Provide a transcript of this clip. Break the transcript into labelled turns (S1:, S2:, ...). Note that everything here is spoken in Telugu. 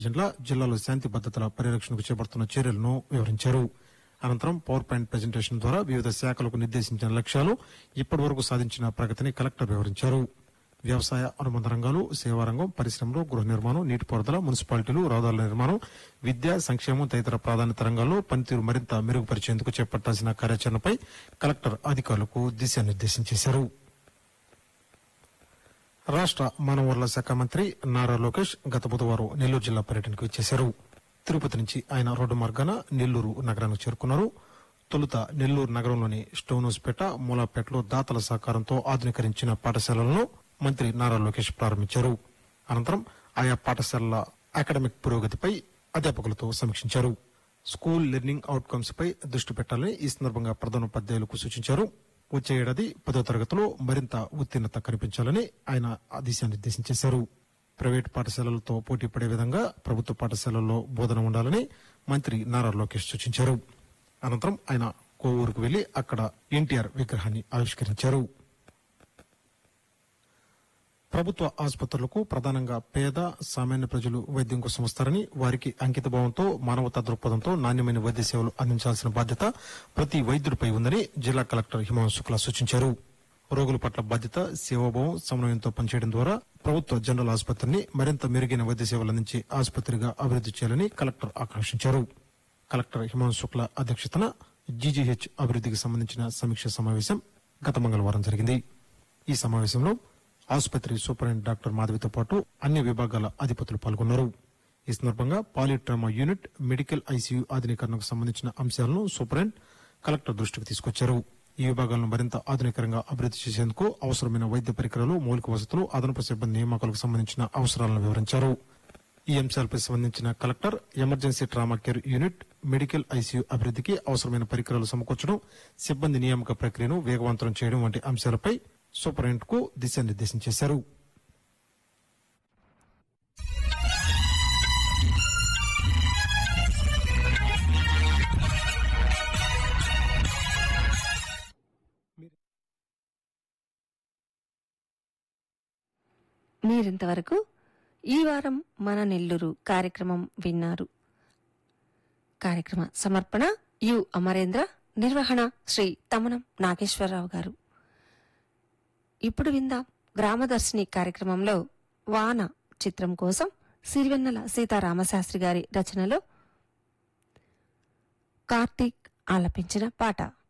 S1: జిల్లా జిల్లాలో శాంతి భద్రతల పరిరక్షణకు చేపడుతున్న చర్యలను వివరించారు అనంతరం పవర్ పాయింట్ ప్రజెంటేషన్ ద్వారా వివిధ శాఖలకు నిర్దేశించిన లక్ష్యాలు ఇప్పటి వరకు సాధించిన ప్రగతిని కలెక్టర్ వివరించారు వ్యవసాయ అనుబంధ రంగాలు సేవా రంగం పరిశ్రమలు గృహ నిర్మాణం నీటిపారుదల మున్సిపాలిటీలు రహదారుల నిర్మాణం విద్య సంక్షేమం తదితర ప్రాధాన్యత రంగాల్లో పనితీరు మరింత మెరుగుపరిచేందుకు చేపట్టాల్సిన కార్యాచరణపై కలెక్టర్ అధికారులకు దిశానిర్దేశం చేశారు రాష్ట్ర మానవ వనరుల శాఖ మంత్రి నారా లోకేష్ గత బుధవారం నెల్లూరు జిల్లా పర్యటనకు వచ్చేశారు తిరుపతి నుంచి ఆయన రోడ్డు మార్గాన నెల్లూరు నగరానికి చేరుకున్నారు తొలుత నెల్లూరు నగరంలోని స్టోనోస్పేట మూలాపేటలో దాతల సహకారంతో ఆధునీకరించిన పాఠశాలలను మంత్రి నారా లోకేష్ ప్రారంభించారు అనంతరం ఆయా పాఠశాలల అకాడమిక్ పురోగతిపై అధ్యాపకులతో సమీక్షించారు స్కూల్ లెర్నింగ్ అవుట్కమ్స్ పై దృష్టి పెట్టాలని ఈ సందర్భంగా ప్రధానోపాధ్యాయులకు సూచించారు వచ్చే ఏడాది పదో తరగతిలో మరింత ఉత్తీర్ణత కనిపించాలని ఆయన దిశానిర్దేశం చేశారు ప్రైవేట్ పాఠశాలలతో పోటీ పడే విధంగా ప్రభుత్వ పాఠశాలల్లో బోధన ఉండాలని మంత్రి నారా లోకేష్ సూచించారు అనంతరం ఆయన కోవూరుకు వెళ్లి అక్కడ ఎన్టీఆర్ విగ్రహాన్ని ఆవిష్కరించారు ప్రభుత్వ ఆసుపత్రులకు ప్రధానంగా పేద సామాన్య ప్రజలు వైద్యం కోసం వస్తారని వారికి అంకిత భావంతో మానవతా దృక్పథంతో నాణ్యమైన వైద్య సేవలు అందించాల్సిన బాధ్యత ప్రతి వైద్యుడిపై ఉందని జిల్లా కలెక్టర్ హిమాంశు శుక్లా సూచించారు రోగుల పట్ల బాధ్యత సేవాభావం సమన్వయంతో పనిచేయడం ద్వారా ప్రభుత్వ జనరల్ ఆసుపత్రిని మరింత మెరుగైన వైద్య సేవలు అందించే ఆసుపత్రిగా అభివృద్ది చేయాలని కలెక్టర్ ఆకాంక్షించారు కలెక్టర్ హిమాంశు శుక్లా అధ్యక్షతన జీజీహెచ్ అభివృద్దికి సంబంధించిన సమీక్ష సమావేశం గత మంగళవారం జరిగింది ఈ సమావేశంలో ఆసుపత్రి సూపరింటెండెంట్ డాక్టర్ మాధవితో పాటు అన్ని విభాగాల అధిపతులు పాల్గొన్నారు ఈ సందర్భంగా పాలిట్రామా యూనిట్ మెడికల్ ఐసీయూ ఆధునీకరణకు సంబంధించిన అంశాలను సూపరింటెండెంట్ కలెక్టర్ దృష్టికి తీసుకొచ్చారు ఈ విభాగాలను మరింత ఆధునీకరంగా అభివృద్ది చేసేందుకు అవసరమైన వైద్య పరికరాలు మౌలిక వసతులు అదనపు సిబ్బంది నియామకాలకు సంబంధించిన అవసరాలను వివరించారు ఈ అంశాలపై సంబంధించిన collector emergency trauma care unit medical ICU అభివృద్దికి అవసరమైన పరికరాలు సమకూర్చడం సిబ్బంది నియామక ప్రక్రియను వేగవంతం చేయడం వంటి అంశాలపై సూపరింటెండెంట్ కు దిశానిర్దేశం చేశారు
S2: మీరింతవరకు ఈ వారం మన నెల్లూరు కార్యక్రమం విన్నారు కార్యక్రమ సమర్పణ యు అమరేంద్ర నిర్వహణ శ్రీ తమనం నాగేశ్వరరావు గారు ఇప్పుడు విందాం గ్రామదర్శిని కార్యక్రమంలో వాన చిత్రం కోసం సిరివెన్నెల సీతారామశాస్త్రి గారి రచనలో కార్తీక్ ఆలపించిన పాట